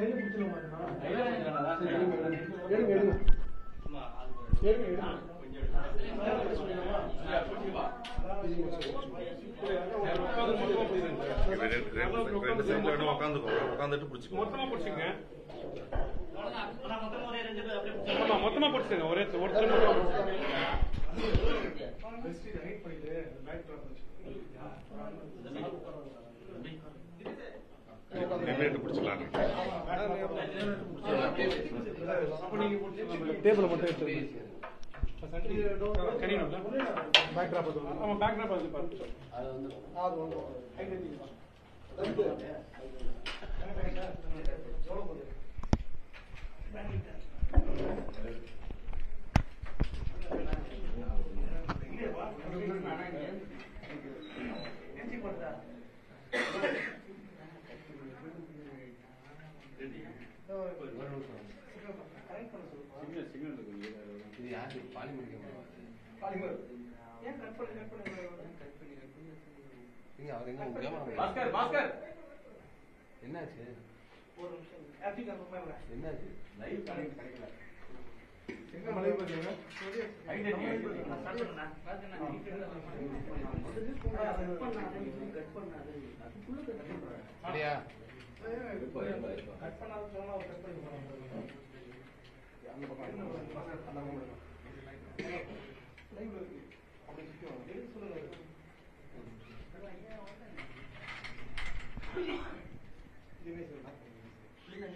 கையில பிடிச்சிருமா எடுங்க எடுங்க எடுங்க எடுங்க ரெண்டு ரெண்டு- ரெண்டு சைடுல வேணும் உட்காந்துக்கோ உட்காந்துட்டு பிடிச்சிக்கோ மொத்தமா பிடிச்சிங்க ஆமா மொத்தமா பிடிச்சிங்க ஒரே ஒருத்தர் மட்டும் பெஸ்ட் இதை ஹைட் பண்ணிட்டு பேக் ட்ராப் நின்றுட்டு பிடிச்சிக்கலாம் டேபிள் மட்டும் எடுத்து கரியணும்ல பேக் ட்ராப் ஆமா பேக் ட்ராப் அது பாரு அது வந்து ஹைட் எடுத்துக்கலாம் ரெண்டு எவ்வளோ போகுது இது யாரு பாலிமர் பாலிமர் ஏன் கட் பண்ணி கட் பண்ணி நீங்க அவர் எங்க கேமரா பாஸ்கர் பாஸ்கர் என்னாச்சு ஒரு நிமிஷம் ஆஃப்ரிக்கா ரொம்ப என்னாச்சு எங்க மலை பார்த்தீங்க அப்படியா கட் பண்ணாத சொன்னா அவர் கட் பண்ணி போறாங்க அந்த பக்கம் அந்த பக்கம் லைவ்ல இருக்கு அப்படி சுத்தி வாங்க எதுக்கு சொல்லுங்க இதுவே சொல்லலாம்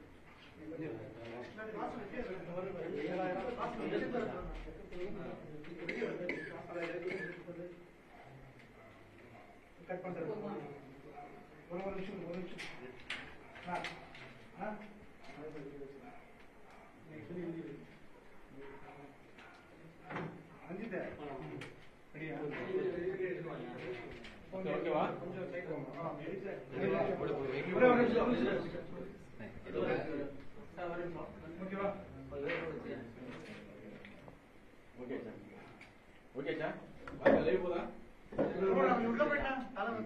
கட் பண்றது ஒரு ஒரு நிமிஷம் ஒரு நிமிஷம் ஆ ஆ அஞ்சுட்ட ரெடியா ஓகேவா? கொஞ்சம் டைட் வாங்க ஆ போடு, போடு, வைக்க. ஒரு நிமிஷம் ஒரு நிமிஷம் ஓகேவா ஓகே சார் ஓகே சார் வாங்க லைவ் போதா உள்ள போயிட்டா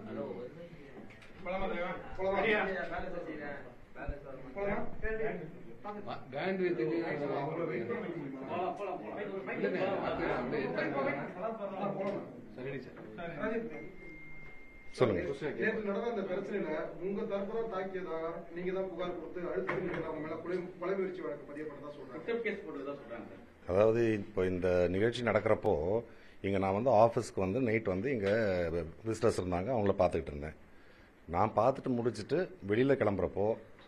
பழமா தேவா போலாமா? ரெடியா போலாமா பா- பேண்ட் வித்துக்கு போலாம் போலாம் போலாம் இல்லைங்க, அப்படியே அப்படியே போலாமா சரிடி சார் ராஜீவ் சொல்லுங்க நேற்று நடந்த அந்த பிரச்சனையில உங்க தரப்பு தான் தாக்கியதா நீங்க தான் புகார் கொடுத்து அழுத்தம் நீங்க அவங்க மேல கொலை கொலை முயற்சி வழக்கு பதிவு பண்ணதா சொல்றாங்க கேஸ் போட்டுதான் சொல்றாங்க சார் அதாவது இப்போ இந்த நிகழ்ச்சி நடக்கிறப்போ இங்கே நான் வந்து ஆஃபீஸ்க்கு வந்து நைட் வந்து இங்கே விசிட்டர்ஸ் இருந்தாங்க அவங்கள பார்த்துக்கிட்டு இருந்தேன் நான் பார்த்துட்டு முடிச்சுட்டு வெளியில் கிளம்புறப்போ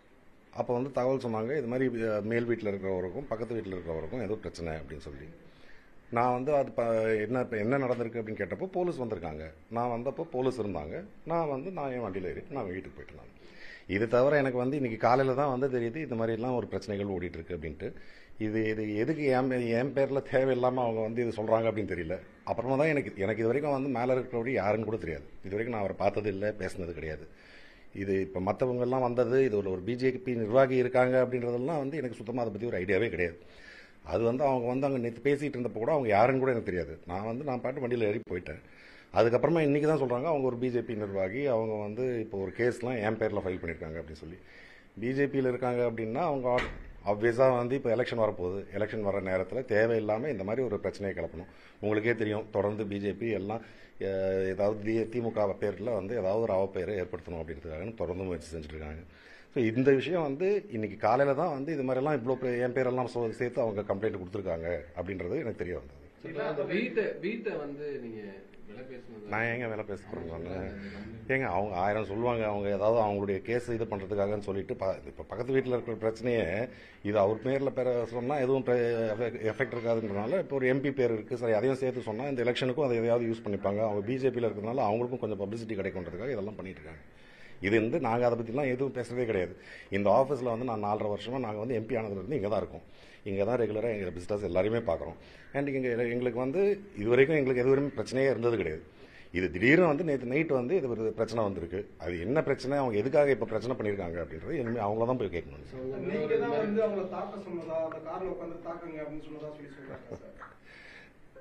அப்போ வந்து தகவல் சொன்னாங்க இது மாதிரி அஹ், மேல் வீட்டில் இருக்கிறவருக்கும் பக்கத்து வீட்டில் இருக்கிறவருக்கும் ஏதோ பிரச்சனை அப்படின்னு சொல்லி நான் வந்து அது ப என்ன இப்போ என்ன நடந்திருக்கு அப்படின்னு கேட்டப்போ போலீஸ் வந்திருக்காங்க நான் வந்தப்போ போலீஸ் இருந்தாங்க நான் வந்து நான் என் வண்டியில் ஏறி நான் வீட்டுக்கு போயிட்டு நான் இது தவிர எனக்கு வந்து இன்னைக்கு காலையில் தான் வந்து தெரியுது இந்த மாதிரிலாம் ஒரு பிரச்சனைகள் ஓடிட்டு இருக்கு அப்படின்ட்டு இது இது எதுக்கு என் பே- என் பேரில் தேவையில்லாமல் அவங்க வந்து இது சொல்கிறாங்க அப்படின்னு தெரியல அப்புறமா தான் எனக்கு எனக்கு இது வரைக்கும் வந்து மேலே இருக்கிறபடி யாருன்னு கூட தெரியாது இது வரைக்கும் நான் அவரை பார்த்தது இல்லை பேசினது கிடையாது இது இப்போ மற்றவங்கெல்லாம் வந்தது இது ஒரு ஒரு பிஜேபி நிர்வாகி இருக்காங்க அப்படின்றதெல்லாம் வந்து எனக்கு சுத்தமாக அதை பற்றி ஒரு ஐடியாவே கிடையாது அது வந்து அவங்க வந்து அங்கே நேற்று பேசிகிட்டு இருந்தப்போ கூட அவங்க யாருன்னு கூட எனக்கு தெரியாது நான் வந்து நான் பாட்டு வண்டியில் ஏறி போயிட்டேன் அதுக்கப்புறமா இன்றைக்கி தான் சொல்கிறாங்க அவங்க ஒரு பிஜேபி நிர்வாகி அவங்க வந்து இப்போ ஒரு கேஸ்லாம் என் பேரில் ஃபைல் பண்ணியிருக்காங்க அப்படின்னு சொல்லி பிஜேபியில் இருக்காங்க அப்படின்னா அவங்க ஆப்வியஸாக வந்து இப்போ எலெக்ஷன் வரப்போகுது எலெக்ஷன் வர நேரத்தில் தேவையில்லாமல் இந்த மாதிரி ஒரு பிரச்சனையை கிளப்பணும் உங்களுக்கே தெரியும் தொடர்ந்து பிஜேபி எல்லாம் அஹ், ஏதாவது தி- திமுக பேரில் வந்து ஏதாவது ஒரு அவப்பெயரை ஏற்படுத்தணும் அப்படின்றதுக்காக தொடர்ந்து முயற்சி செஞ்சுட்டு இருக்காங்க ஸோ இந்த விஷயம் வந்து இன்னைக்கு காலையில் தான் வந்து இது மாதிரிலாம் இவ்வளோ என் பேரெல்லாம் சொ- சேர்த்து அவங்க கம்ப்ளைண்ட் கொடுத்துருக்காங்க அப்படின்றது எனக்கு தெரிய வந்தது இப்ப அந்த வீட்டை வீட்டை வந்து நீங்க விலை பேசுனது நான் ஏங்க வேலை பேச போகிறேங்க ஏங்க அவங்க ஆயிரம் சொல்லுவாங்க அவங்க ஏதாவது அவங்களுடைய கேஸ் இது பண்ணுறதுக்காகன்னு சொல்லிட்டு ப இப்போ பக்கத்து வீட்டில் இருக்கிற பிரச்சனையே இது அவர் பேரில் பேர சொன்னால் எதுவும் எஃபெக்ட் இருக்காதுன்றனால இப்போ ஒரு எம்பி பேர் இருக்குது சரி அதையும் சேர்த்து சொன்னால் இந்த எலெக்ஷனுக்கும் அதை எதையாவது யூஸ் பண்ணிப்பாங்க அவங்க பிஜேபியில் இருக்கிறதுனால அவங்களுக்கும் கொஞ்சம் பப்ளிசிட்டி கிடைக்குன்றதுக்காக இதெல்லாம் பண்ணிட்டு இருக்காங்க இது வந்து நாங்கள் அதை பற்றிலாம் எதுவும் பேசுறதே கிடையாது இந்த ஆஃபீஸில் வந்து நான் நாலரை வருஷமாக நாங்கள் வந்து எம்பி ஆனதுலேருந்து இங்கே தான் இருக்கோம் இங்கே தான் ரெகுலராக எங்கள் பிஸ்னஸ் எல்லாருமே பார்க்குறோம் அண்ட் இங்கே எங்களுக்கு வந்து இது வரைக்கும் எங்களுக்கு எது வரைக்கும் பிரச்சனையே இருந்தது கிடையாது இது திடீர்னு வந்து நேற்று நைட் வந்து இது ஒரு பிரச்சனை வந்திருக்கு அது என்ன பிரச்சனை அவங்க எதுக்காக இப்போ பிரச்சனை பண்ணியிருக்காங்க அப்படின்றது இனிமேல் அவங்கள தான் போய் கேட்கணும் நீங்க தான் வந்து அவங்கள தாக்க சொன்னதா அந்த கார்ல உட்காந்து தாக்குங்க அப்படின்னு சொன்னதா சொல்லி சொல்றாங்க சார்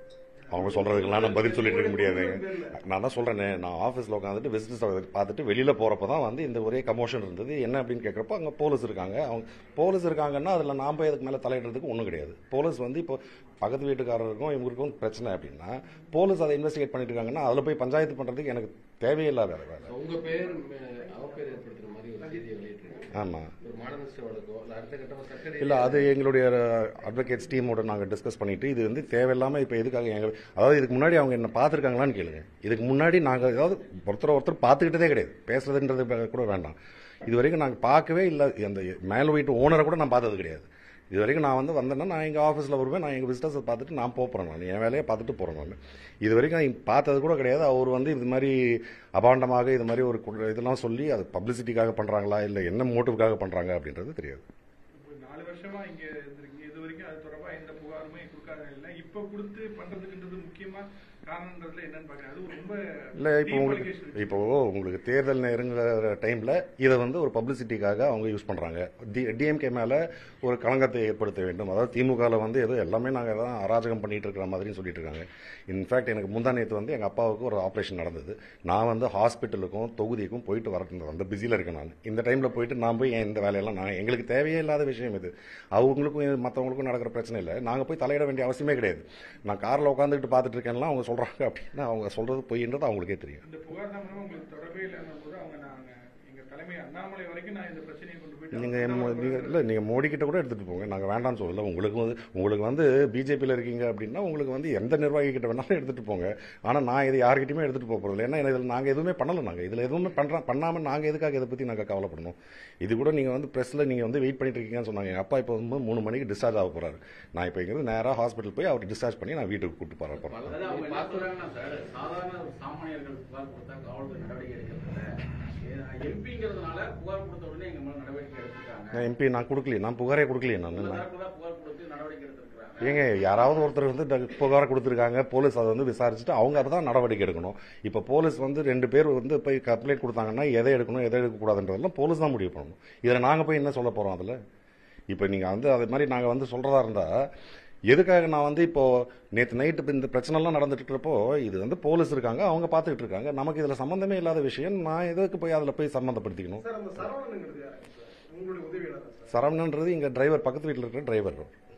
அவங்க சொல்றதுக்கெல்லாம் நான் பதில் சொல்லிட்டு இருக்க முடியாது நான் தான் சொல்றேனே நான் ஆஃபீஸில் உட்காந்துட்டு பிசினஸ் பார்த்துட்டு வெளியில போறப்ப தான் வந்து இந்த ஒரே கமோஷன் இருந்தது என்ன அப்படின்னு கேட்கறப்போ அங்கே போலீஸ் இருக்காங்க அவங்க போலீஸ் இருக்காங்கன்னா அதில் நான் போய் அதுக்கு மேலே தலையிடுறதுக்கு ஒன்றும் கிடையாது போலீஸ் வந்து இப்போ பக்கத்து வீட்டுக்காரருக்கும் இவங்களுக்கும் பிரச்சனை அப்படின்னா போலீஸ் அதை இன்வெஸ்டிகேட் பண்ணிட்டு இருக்காங்கன்னா அதில் போய் பஞ்சாயத்து பண்றதுக்கு எனக்கு தேவையில்லாத வேலை வேலை உங்க பேர் அஹ், அவ பேர் ஏற்படுத்துற மாதிரி ஒரு செய்தியை வெளியிட்டிருக்கீங்க ஆமா ஒரு மாடர்னிஸ்ட் வழக்கோ இல்ல அடுத்த கட்டமா சட்ட இல்ல அது எங்களுடைய அட்வொகேட்ஸ் டீமோட நாங்க டிஸ்கஸ் பண்ணிட்டு இது வந்து தேவையில்லாம இப்ப எதுக்காக எங்க அதாவது இதுக்கு முன்னாடி அவங்க என்ன பார்த்திருக்காங்களான்னு கேளுங்க இதுக்கு முன்னாடி நாங்க ஏதாவது ஒருத்தர் ஒருத்தர் பார்த்துக்கிட்டதே கிடையாது பேசுறதுன்றது கூட வேண்டாம் இது வரைக்கும் நாங்க பார்க்கவே இல்லை அந்த மேல வீட்டு ஓனரை கூட நான் பார்த்தது கிடையாது இது வரைக்கும் நான் வந்து வந்தேன்னா நான் எங்கள் ஆஃபீஸில் வருவேன் நான் எங்கள் பிஸ்னஸை பார்த்துட்டு நான் போகிறேன் நான் என் வேலையை பார்த்துட்டு போகிறேன் நான் இது வரைக்கும் நான் பார்த்தது கூட கிடையாது அவர் வந்து இது மாதிரி அபாண்டமாக இது மாதிரி ஒரு கு- இதெல்லாம் சொல்லி அது பப்ளிசிட்டிக்காக பண்ணுறாங்களா இல்லை என்ன மோட்டிவ்காக பண்ணுறாங்க அப்படின்றது தெரியாது இப்போ நாலு வருஷமா இங்க இருந்திருக்கீங்க இது வரைக்கும் அது தொடர்பா எந்த புகாருமே கொடுக்காத இல்லை இப்ப கொடுத்து பண்றதுக்குன்றது முக்கியமா காரணம்ன்றதுல என்னன்னு பாக்குறேன் அது ஒரு ரொம்ப இல்லை இப்போ deep உங்களுக்கு allegation. இப்போ உங்களுக்கு தேர்தல் நெருங்குற டைமில் இதை வந்து ஒரு பப்ளிசிட்டிக்காக அவங்க யூஸ் பண்ணுறாங்க டி டிஎம்கே மேலே ஒரு களங்கத்தை ஏற்படுத்த வேண்டும் அதாவது திமுகவில் வந்து ஏதோ எல்லாமே நாங்கள் தான் அராஜகம் பண்ணிட்டு இருக்கிற மாதிரின்னு சொல்லிட்டு இருக்காங்க இன்ஃபேக்ட் எனக்கு முந்தா நேற்று வந்து எங்கள் அப்பாவுக்கு ஒரு ஆப்ரேஷன் நடந்தது நான் வந்து ஹாஸ்பிட்டலுக்கும் தொகுதிக்கும் போயிட்டு வர அந்த பிஸியில் இருக்கேன் நான் இந்த டைமில் போயிட்டு நான் போய் ஏன் இந்த வேலையெல்லாம் நான் எங்களுக்கு தேவையே இல்லாத விஷயம் இது அவங்களுக்கும் மற்றவங்களுக்கும் நடக்கிற பிரச்சனை இல்லை நாங்கள் போய் தலையிட வேண்டிய அவசியமே கிடையாது நான் காரில் உட்காந்துக்கிட்டு பார்த்துட்டு இருக்கேன்லாம் அவங்க சொல்கிறாங்க அப்படின்னா அவங்க சொல்கிறது பொய்ன்றது அவங்களுக்கே தெரியும் இந்த புகார் சம்பந்தமா உங்களுக்கு தொடர்பே இல்லைன்னா கூட அவங்க நாங்க எங்க தலைமை அண்ணாமலை வரைக்கும் நான் இந்த பிரச்சனையை கொண்டு போயிட்டு நீங்கள் அண்ணாமலை நீங்கள் இல்லை நீங்கள் மோடி கிட்ட கூட எடுத்துகிட்டு போங்க நாங்கள் வேண்டாம்னு சொல்லல உங்களுக்கு வந்து உங்களுக்கு வந்து பிஜேபியில் இருக்கீங்க அப்படின்னா உங்களுக்கு வந்து எந்த நிர்வாகி கிட்ட வேணாலும் எடுத்துகிட்டு போங்க ஆனால் நான் இது யார்கிட்டயுமே எடுத்துகிட்டு போக போகிறதில்ல ஏன்னா இதில் நாங்கள் எதுவுமே பண்ணலை நாங்கள் இதில் எதுவுமே பண்ணுறோம் பண்ணாமல் நாங்கள் எதுக்காக இதை பற்றி நாங்கள் கவலைப்படணும் இது கூட நீங்கள் வந்து ப்ரெஸ்ஸில் நீங்கள் வந்து வெயிட் பண்ணிட்டு இருக்கீங்கன்னு சொன்னாங்க எங்கள் அப்பா இப்போ வந்து மூணு மணிக்கு டிஸ்சார்ஜ் ஆக போகிறாரு நான் இப்போ இங்கிருந்து நேராக ஹாஸ்பிட்டல் போய் அவர் டிஸ்சார்ஜ் பண்ணி நான் வீட்டுக்கு கூப்பிட்டு போகிறேன் போகிறேன் அதாவது அவங்க என்ன சொல்றாங்கன்னா சார் சாதாரண ஒரு சாமானியர்கள் புகார் கொடுத்தா காவல்துறை நடவடிக்கை எடுக்கிறது எம்பிங்கிறதுனால புகார் கொடுத்த உடனே எங்க மேல நடவடிக்கை எடுத்துட்டாங்க நான் எம்பி நான் கொடுக்கலையே நான் புகாரே கொடுக்கலையே நான் உங்க நான் தரப்புல தான் புகார் கொடுத்து நடவடிக்கை எடுத்திருக்கிறாங்க ஏங்க யாராவது ஒருத்தர் வந்து ட- புகார் கொடுத்துருக்காங்க போலீஸ் அதை வந்து விசாரிச்சுட்டு அவங்க அதை தான் நடவடிக்கை எடுக்கணும் இப்போ போலீஸ் வந்து ரெண்டு பேர் வந்து போய் கம்ப்ளைண்ட் கொடுத்தாங்கன்னா எதை எடுக்கணும் எதை எடுக்கக்கூடாதுன்றதெல்லாம் போலீஸ் தான் முடிவு பண்ணணும் இதில் நாங்கள் போய் என்ன சொல்ல போகிறோம் அதில் இப்போ நீங்கள் வந்து அது மாதிரி நாங்கள் வந்து சொல்கிறதா இருந்தால் எதுக்காக நான் வந்து இப்போ நேற்று நைட்டு இந்த பிரச்சனைலாம் நடந்துட்டு இருக்கிறப்போ இது வந்து போலீஸ் இருக்காங்க அவங்க பார்த்துக்கிட்டு இருக்காங்க நமக்கு இதில் சம்மந்தமே இல்லாத விஷயம் நான் எதுக்கு போய் அதில் போய் சம்மந்தப்படுத்திக்கணும் சார் அந்த சரவணனுங்கிறது யாருங்க சார் உங்களுடைய உதவியாளர் சார் சரவணன்றது இங்கே டிரைவர் பக்கத்து வீட்டில் இருக்கிற டிரைவர்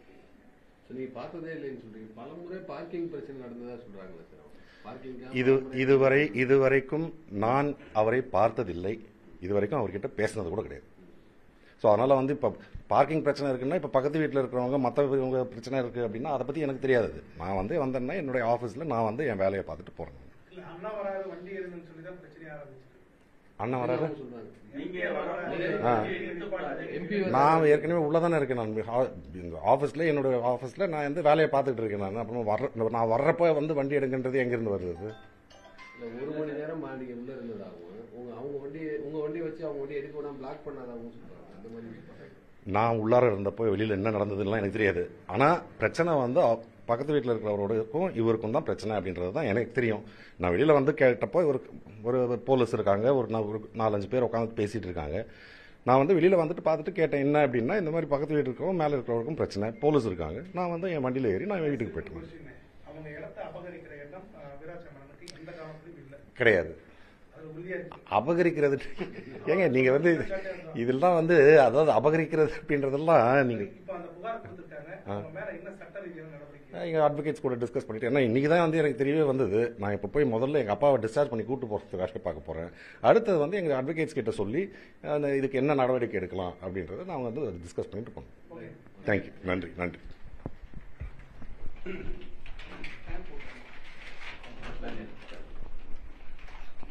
So, நீங்க பார்த்ததே இல்லைன்னு சொல்றீங்க பல முறை பார்க்கிங் பிரச்சனை நடந்ததா சொல்றாங்களே சார் பார்க்கிங் இது இதுவரை இதுவரைக்கும் நான் அவரை பார்த்ததில்லை இதுவரைக்கும் அவர்கிட்ட பேசினது கூட கிடையாது ஸோ அதனால வந்து இப்போ பார்க்கிங் பிரச்சனை இருக்குன்னா இப்போ பக்கத்து வீட்டில் இருக்கிறவங்க மற்றவங்க பிரச்சனை இருக்கு அப்படின்னா அதை பற்றி எனக்கு தெரியாது நான் வந்து வந்தேன்னா என்னுடைய ஆஃபீஸில் நான் வந்து என் வேலையை பார்த்துட்டு போகிறேன் இல்ல அண்ணா வராது வண்டி எதுன்னு சொல்லி தான் பிரச்சனை ஆரம்பிச்சு அண்ணன் வராரு சொல்றாங்க நீங்க வரும்போது ஆ. நிறுத்தக்கூடாது. எம்பி நான் ஏற்கனவே உள்ளதானே இருக்கேன் நான் ஹா- இந்த ஆஃபீஸில் என்னோட ஆஃபீஸில் நான் வந்து வேலையை பார்த்துட்டு இருக்கேன் நான் அப்புறம் வர்ற நான் வர்றப்போ வந்து வண்டி எடுக்கின்றது எங்கேருந்து வருது இல்ல ஒரு மணி நேரம் நீங்க உள்ள இருந்ததாகவும் உங்க அவங்க வண்டி உங்க வண்டி வச்சு அவங்க வண்டி எடுக்க விடாம பிளாக் பண்ணாதாகவும் சொல்றாங்க அந்த மாதிரி சொல்றாங்க நான் உள்ளார இருந்தப்போ வெளியில் என்ன நடந்ததுலாம் எனக்கு தெரியாது ஆனால் பிரச்சனை வந்து அவ- பக்கத்து வீட்டில் இருக்கிறவரோடக்கும் இவருக்கும் தான் பிரச்சனை அப்படின்றது தான் எனக்கு தெரியும் நான் வெளியில் வந்து கேட்டப்போ இவருக்கு ஒரு ஒரு போலீஸ் இருக்காங்க ஒரு நா- ஒரு நாலஞ்சு பேர் உட்காந்து பேசிட்டு இருக்காங்க நான் வந்து வெளியில் வந்துட்டு பார்த்துட்டு கேட்டேன் என்ன அப்படின்னா இந்த மாதிரி பக்கத்து வீட்டு இருக்கிறவங்க மேலே இருக்கிறவருக்கும் பிரச்சனை போலீஸ் இருக்காங்க நான் வந்து என் வண்டியில் ஏறி நான் வீட்டுக்கு போயிட்டேன் கொஸ்டின் அவங்க இடத்தை அபகரிக்கிற இடம் அஹ், விராச்சமரனுக்கு எந்த காலத்திலும் இல்லை கிடையாது அது உறுதியா இருக்கு அபகரிக்கிறது ஏங்க நீங்கள் வந்து இதெல்லாம் வந்து அதாவது அபகரிக்கிறது அப்படின்றதெல்லாம் நீங்கள் இப்ப அந்த புகார் கொடுத்திருக்காங்க அவங்க மேல என்ன சட்ட ரீதியான நடவடிக்கை எங்கள் அட்வொகேட்ஸ் கூட டிஸ்கஸ் பண்ணிட்டு ஏன்னா இன்னைக்கு தான் வந்து எனக்கு தெரியவே வந்தது நான் இப்போ போய் முதல்ல எங்கள் அப்பாவை டிஸ்சார்ஜ் பண்ணி கூட்டு போகிறதுக்காக பார்க்க போகிறேன் அடுத்தது வந்து எங்கள் அட்வொகேட்ஸ் கிட்ட சொல்லி அந்த இதுக்கு என்ன நடவடிக்கை எடுக்கலாம் அப்படின்றத நான் வந்து டிஸ்கஸ் பண்ணிட்டு போனோம் ஓகே தேங்க்யூ நன்றி நன்றி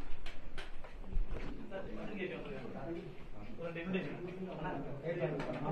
நன்றி.